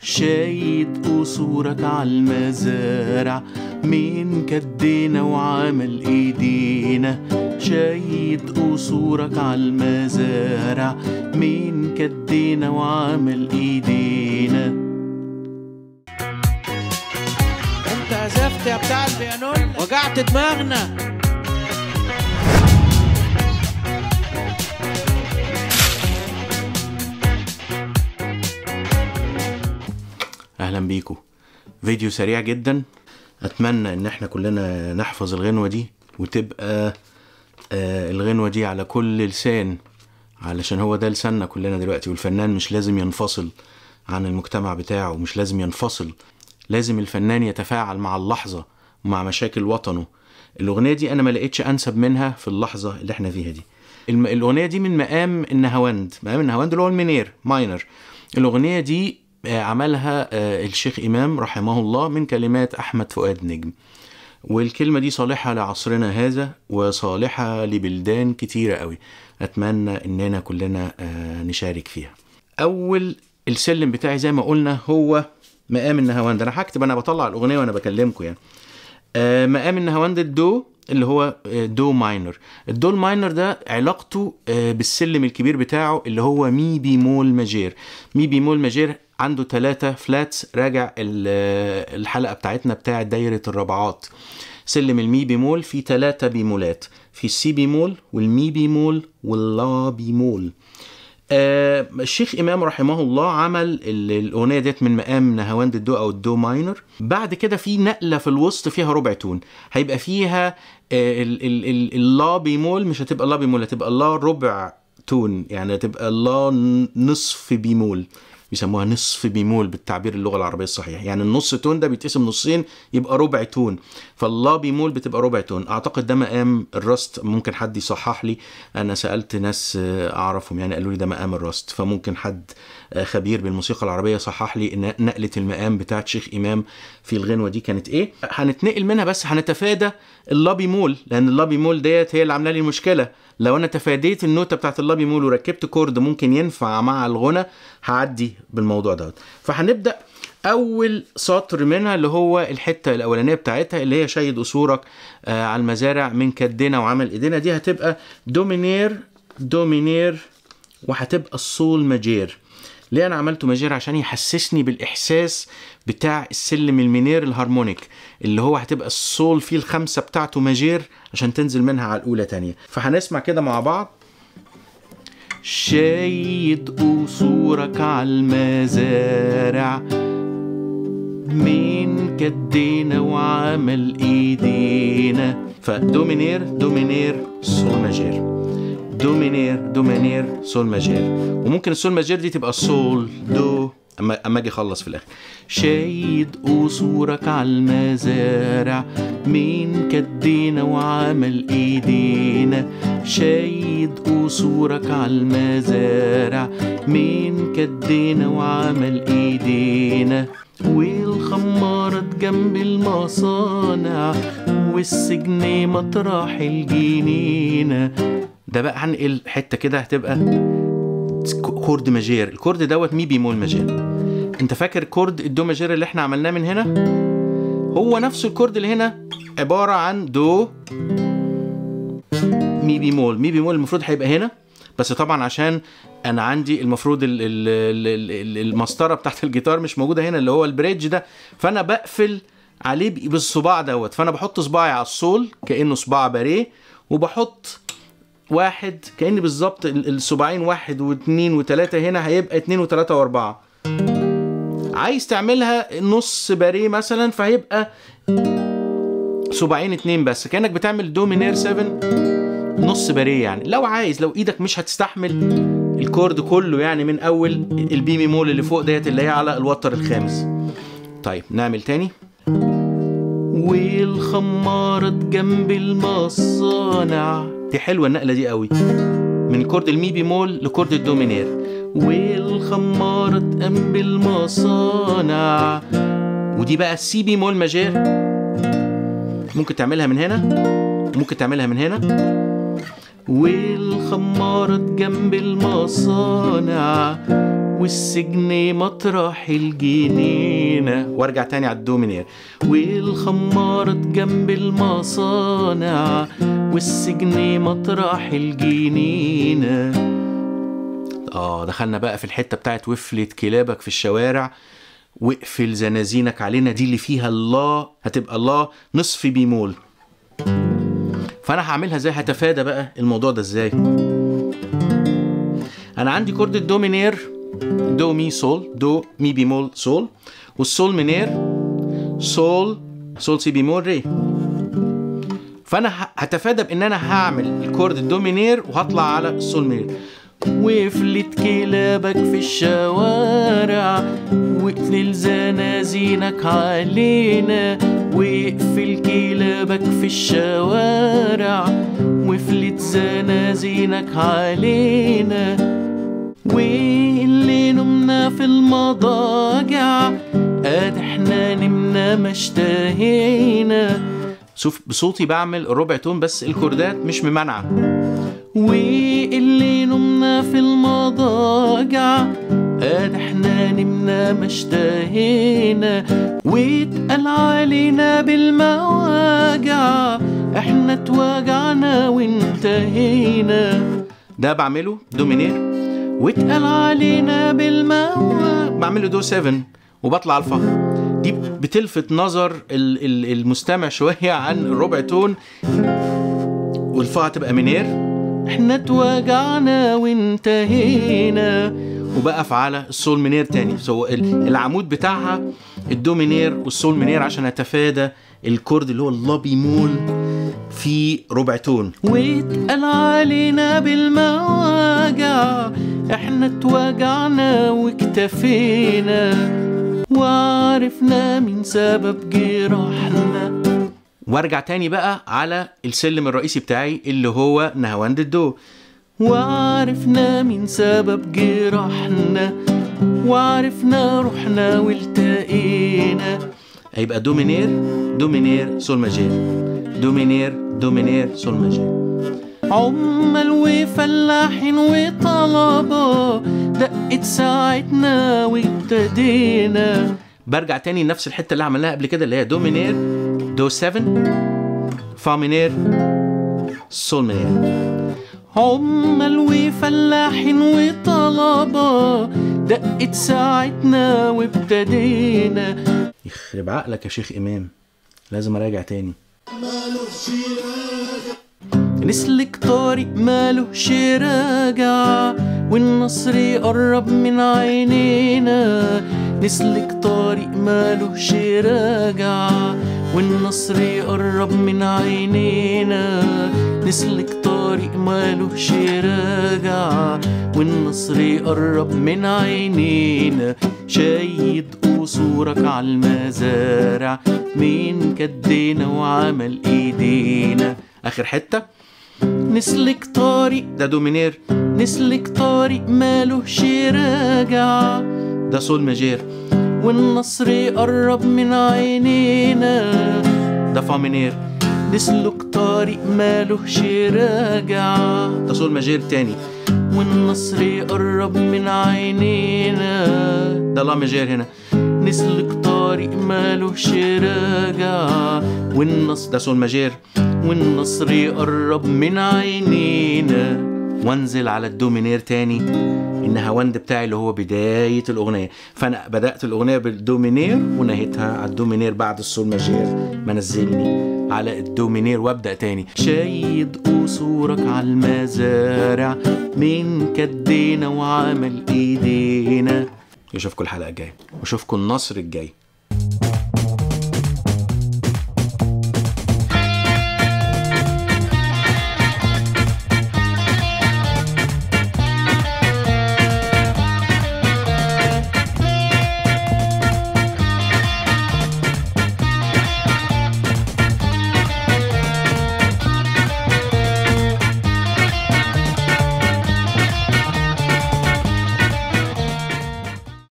شايد قصورك عالمزارع مين كدينا وعمل ايدينا شايد قصورك عالمزارع مين كدينا وعمل ايدينا انت عزفت يا بتاع البيانون وجعت دماغنا اهلا بيكم فيديو سريع جدا اتمنى ان احنا كلنا نحفظ الغنوة دي وتبقى آه الغنوة دي على كل لسان علشان هو ده لساننا كلنا دلوقتي والفنان مش لازم ينفصل عن المجتمع بتاعه مش لازم ينفصل لازم الفنان يتفاعل مع اللحظة ومع مشاكل وطنه الأغنية دي أنا ما لقيتش أنسب منها في اللحظة اللي احنا فيها دي الم- الأغنية دي من مقام النهاوند مقام النهاوند اللي هو المنير ماينر الأغنية دي آه، عملها آه، الشيخ إمام رحمه الله من كلمات أحمد فؤاد نجم والكلمة دي صالحة لعصرنا هذا وصالحة لبلدان كتيرة قوي أتمنى إننا كلنا آه، نشارك فيها أول السلم بتاعي زي ما قلنا هو مقام النهاوند أنا هكتب أنا بطلع الأغنية وأنا بكلمكم يعني آه، مقام النهاوند الدو اللي هو آه، دو ماينر الدو الماينر ده علاقته آه، بالسلم الكبير بتاعه اللي هو مي بيمول ماجير مي بيمول ماجير عنده ثلاثة فلاتس راجع ال- آه، الحلقة بتاعتنا بتاعة دايرة الربعات سلم المي بيمول فيه ثلاثة بيمولات في السي بيمول والمي بيمول واللا بيمول آه الشيخ امام رحمه الله عمل ال- الاغنيه ديت من مقام نهاوند الدو او الدو ماينر بعد كده في نقله في الوسط فيها ربع تون هيبقى فيها آه ال- ال- ال- اللا بيمول مش هتبقى لا بيمول هتبقى لا ربع تون يعني هتبقى لا ن- نصف بيمول بيسموها نصف بيمول بالتعبير اللغه العربيه الصحيح يعني النص تون ده بيتقسم نصين يبقى ربع تون فاللا بيمول بتبقى ربع تون اعتقد ده مقام الرست ممكن حد يصحح لي انا سالت ناس آه، اعرفهم يعني قالوا لي ده مقام الرست فممكن حد آه، خبير بالموسيقى العربيه صحح لي ان نقله المقام بتاعت شيخ امام في الغنوه دي كانت ايه هنتنقل منها بس هنتفادى اللا بيمول لان اللا بيمول ديت هي اللي عامله لي مشكله لو انا تفاديت النوته بتاعت اللا بيمول وركبت كورد ممكن ينفع مع الغنى هعدي بالموضوع دوت فهنبدا اول سطر منها اللي هو الحته الاولانيه بتاعتها اللي هي شيد قصورك آه على المزارع من كدنا وعمل ايدينا دي هتبقى دومينير دومينير وهتبقى الصول ماجير ليه انا عملته ماجير عشان يحسسني بالاحساس بتاع السلم المينير الهارمونيك اللي هو هتبقى الصول فيه الخمسه بتاعته ماجير عشان تنزل منها على الاولى تانية فهنسمع كده مع بعض شايد قصورك عالمزارع مين كدينا وعمل ايدينا فدومينير دومينير سول ماجير دومينير دومينير سول ماجير وممكن السول ماجير دي تبقى سول دو اما اما اجي اخلص في الاخر شايد قصورك عالمزارع مين كدينا وعمل ايدينا شايد قصورك عالمزارع مين كدينا وعمل ايدينا والخمارة جنب المصانع والسجن مطرح الجنينة ده بقى هنقل حتة كده هتبقى كورد ماجير الكورد دوت مي بيمول ماجير انت فاكر كورد الدو ماجير اللي احنا عملناه من هنا هو نفس الكورد اللي هنا عبارة عن دو مي بيمول مي بيمول المفروض هيبقى هنا بس طبعا عشان انا عندي المفروض ال- ال- ال- ال- المسطره بتاعت الجيتار مش موجوده هنا اللي هو البريدج ده فانا بقفل عليه ب- بالصباع دوت فانا بحط صباعي على الصول كانه صباع باريه وبحط واحد كأن بالظبط ال- الصباعين واحد واثنين وثلاثة هنا هيبقى اتنين وثلاثة واربعة عايز تعملها نص باريه مثلا فهيبقى صباعين اتنين بس كأنك بتعمل دو مينير 7 نص باريه يعني لو عايز لو ايدك مش هتستحمل الكورد كله يعني من اول البي ميمول اللي فوق ديت اللي هي على الوتر الخامس طيب نعمل تاني والخمارة جنب المصانع دي حلوة النقلة دي قوي من كورد المي بيمول لكورد الدومينير والخمارة جنب المصانع ودي بقى السي بيمول ماجير ممكن تعملها من هنا ممكن تعملها من هنا والخمارة جنب المصانع والسجن مطرح الجنينة وارجع تاني على الدومينير والخمارة جنب المصانع والسجن مطرح الجنينة اه دخلنا بقى في الحتة بتاعت وفلة كلابك في الشوارع واقفل زنازينك علينا دي اللي فيها الله هتبقى الله نصف بيمول فانا هعملها ازاي هتفادى بقى الموضوع ده ازاي انا عندي كورد الدومينير دو مي سول دو مي بيمول سول والسول مينير سول سول سي بيمول ري فانا ه- هتفادى بان انا هعمل الكورد الدومينير وهطلع على السول مينير وفلت كلابك في الشوارع واقفل زنازينك علينا واقفل كلابك في الشوارع وفلت زنازينك علينا واللي نمنا في المضاجع قد احنا نمنا ما اشتهينا شوف بصوتي بعمل الربع تون بس الكوردات مش ممانعه واللي نمنا في المضاجع قد احنا نمنا ما اشتهينا واتقال علينا بالمواجع احنا اتوجعنا وانتهينا ده بعمله دومينير واتقال علينا بالمواجع بعمله دو 7 وبطلع الفا دي بتلفت نظر ال- ال- المستمع شوية عن الربع تون والفا هتبقى منير احنا اتوجعنا وانتهينا وبقف على السول منير تاني سو ال- العمود بتاعها الدو منير والسول منير عشان اتفادى الكورد اللي هو اللا بيمول في ربع تون واتقال علينا بالمواجع احنا اتوجعنا واكتفينا وعرفنا من سبب جراحنا وارجع تاني بقى على السلم الرئيسي بتاعي اللي هو نهاوند الدو وعرفنا من سبب جراحنا وعرفنا روحنا والتقينا هيبقى دومينير دومينير سول ماجير دومينير دومينير سول ماجير عمال وفلاحين وطلبة دقت ساعتنا وابتدينا برجع تاني لنفس الحتة اللي عملناها قبل كده اللي هي دومينير دو 7 فا مينير سول مينير عمال وفلاحين وطلبة دقت ساعتنا وابتدينا يخرب عقلك يا شيخ إمام لازم أراجع تاني نسلك طريق مالوش راجع والنصر يقرب من عينينا نسلك طريق مالوش راجع والنصر يقرب من عينينا نسلك طريق مالوش راجع والنصر يقرب من عينينا شايد قصورك على المزارع مين كدينا وعمل ايدينا اخر حته نسلك طريق ده دومينير نسلك طريق مالوش راجع ده سول ماجير والنصر يقرب من عينينا ده فا مينير نسلك طريق مالوش راجع ده سول ماجير تاني والنصر يقرب من عينينا ده لا ماجير هنا نسلك طريق مالوش راجع والنص ده سول ماجير والنصر يقرب من عينينا وانزل على الدومينير تاني النهاوند بتاعي اللي هو بداية الأغنية فأنا بدأت الأغنية بالدومينير ونهيتها على الدومينير بعد السول ماجير منزلني على الدومينير وابدأ تاني شايد قصورك على المزارع من كدينا وعمل ايدينا اشوفكم الحلقة الجاية واشوفكم النصر الجاي